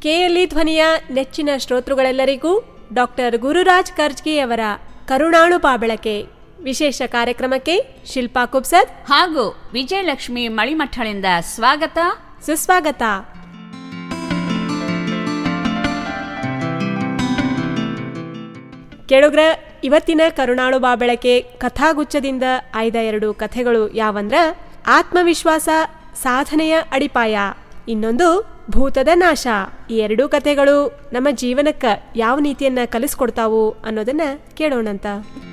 KLE ಧ್ವನಿಯ ನೆಚ್ಚಿನ ಶ್ರೋತೃಗಳೆಲ್ಲರಿಗೂ doctor Gururaj ಕರ್ಜ್ಗಿ ಅವರ ಕರುಣಾಳು ಪಾಬಳಕೆ ವಿಶೇಷ ಕಾರ್ಯಕ್ರಮಕ್ಕೆ ಶಿಲ್ಪಾ ಕುಬ್ಸದ್ ಹಾಗೂ ವಿಜಯಲಕ್ಷ್ಮಿ ಮಳಿಮಠಳಿಂದ ಸ್ವಾಗತ ಸುಸ್ವಾಗತ ಕೇಳುಗ್ರ ಇವತ್ತಿನ ಕರುಣಾಳು ಬಾಬೆಳಕೆ ಕಥಾಗುಚ್ಛದಿಂದ ಆಯ್ದ ಎರಡು ಕಥೆಗಳು ಯಾವಂದ್ರ ಆತ್ಮವಿಶ್ವಾಸ ಸಾಧನೆಯ ಅಡಿಪಾಯ ಇನ್ನೊಂದು ಭೂತದ ನಾಶ ಈ ಎರಡೂ ಕಥೆಗಳು ನಮ್ಮ ಜೀವನಕ್ಕ ಯಾವ ನೀತಿಯನ್ನ ಕಲಿಸ್ಕೊಡ್ತಾವು ಅನ್ನೋದನ್ನ ಕೇಳೋಣಂತ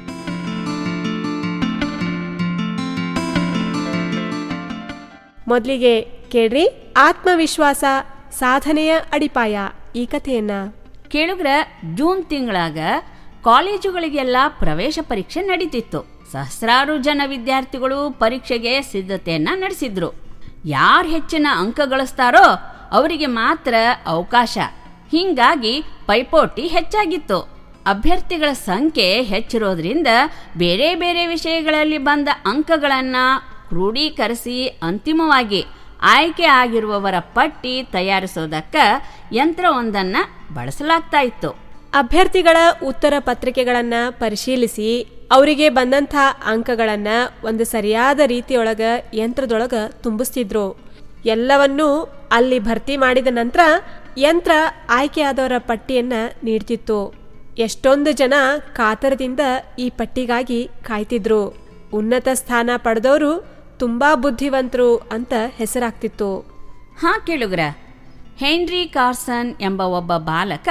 ಮೊದಲಿಗೆ ಕೇಳ್ರಿ ಆತ್ಮವಿಶ್ವಾಸ ಸಾಧನೆಯ ಅಡಿಪಾಯ ಈ ಕಥೆಯನ್ನ ಕೇಳುಗ್ರ ಜೂನ್ ತಿಂಗಳಾಗ ಕಾಲೇಜುಗಳಿಗೆಲ್ಲ ಪ್ರವೇಶ ಪರೀಕ್ಷೆ ನಡೀತಿತ್ತು ಸಹಸ್ರಾರು ಜನ ವಿದ್ಯಾರ್ಥಿಗಳು ಪರೀಕ್ಷೆಗೆ ಸಿದ್ಧತೆಯನ್ನ ನಡೆಸಿದ್ರು ಯಾರು ಹೆಚ್ಚಿನ ಅಂಕ ಗಳಿಸ್ತಾರೋ ಅವರಿಗೆ ಮಾತ್ರ ಅವಕಾಶ ಹಿಂಗಾಗಿ ಪೈಪೋಟಿ ಹೆಚ್ಚಾಗಿತ್ತು ಅಭ್ಯರ್ಥಿಗಳ ಸಂಖ್ಯೆ ಹೆಚ್ಚಿರೋದ್ರಿಂದ ಬೇರೆ ಬೇರೆ ವಿಷಯಗಳಲ್ಲಿ ಬಂದ ಅಂಕಗಳನ್ನು ಕ್ರೋಢೀಕರಿಸಿ ಅಂತಿಮವಾಗಿ ಆಯ್ಕೆ ಆಗಿರುವವರ ಪಟ್ಟಿ ತಯಾರಿಸೋದಕ್ಕ ಯಂತ್ರವೊಂದನ್ನ ಬಳಸಲಾಗ್ತಾ ಇತ್ತು ಅಭ್ಯರ್ಥಿಗಳ ಉತ್ತರ ಪತ್ರಿಕೆಗಳನ್ನ ಪರಿಶೀಲಿಸಿ ಅವರಿಗೆ ಬಂದಂಥ ಅಂಕಗಳನ್ನ ಒಂದು ಸರಿಯಾದ ರೀತಿಯೊಳಗ ಯಂತ್ರದೊಳಗ ತುಂಬಿಸ್ತಿದ್ರು ಎಲ್ಲವನ್ನೂ ಅಲ್ಲಿ ಭರ್ತಿ ಮಾಡಿದ ನಂತರ ಯಂತ್ರ ಆಯ್ಕೆಯಾದವರ ಪಟ್ಟಿಯನ್ನ ನೀಡ್ತಿತ್ತು ಎಷ್ಟೊಂದು ಜನ ಕಾತರದಿಂದ ಈ ಪಟ್ಟಿಗಾಗಿ ಕಾಯ್ತಿದ್ರು ಉನ್ನತ ಸ್ಥಾನ ಪಡೆದವರು ತುಂಬಾ ಬುದ್ಧಿವಂತರು ಅಂತ ಹೆಸರಾಗ್ತಿತ್ತು ಹಾ ಕೇಳುಗ್ರ ಹೆನ್ರಿ ಕಾರ್ಸನ್ ಎಂಬ ಒಬ್ಬ ಬಾಲಕ